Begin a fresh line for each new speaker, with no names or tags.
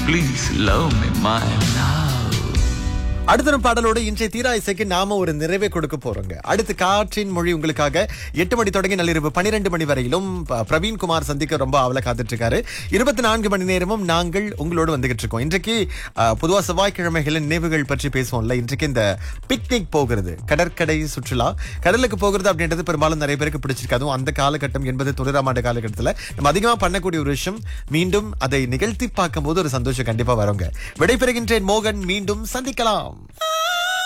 Please love me, my love.
அடுத்த பாடலோட இன்றைய தீரா இசைக்கு நாம ஒரு நிறைவை கொடுக்க போறோங்க அடுத்து காற்றின் மொழி உங்களுக்காக எட்டு மணி தொடங்கி நள்ளிரவு பன்னிரெண்டு மணி வரையிலும் ப- பிரவீன் குமார் சந்திக்க ரொம்ப அவல காத்துட்டு இருக்காரு இருபத்தி நான்கு மணி நேரமும் நாங்கள் உங்களோடு வந்துகிட்டு இருக்கோம் இன்றைக்கு அஹ், பொதுவா செவ்வாய்க்கிழமைகளின் நினைவுகள் பற்றி பேசுவோம்ல இன்றைக்கு இந்த பிக்னிக் போகிறது கடற்கரை சுற்றுலா கடலுக்கு போகிறது அப்படின்றது பெரும்பாலும் நிறைய பேருக்கு பிடிச்சிருக்கு அதுவும் அந்த காலகட்டம் என்பது தொண்ணூறாம் ஆண்டு காலகட்டத்தில் நம்ம அதிகமா பண்ணக்கூடிய ஒரு விஷயம் மீண்டும் அதை நிகழ்த்தி பார்க்கும்போது ஒரு சந்தோஷம் கண்டிப்பா வருங்க விடைபெறுகின்றேன் மோகன் மீண்டும் சந்திக்கலாம்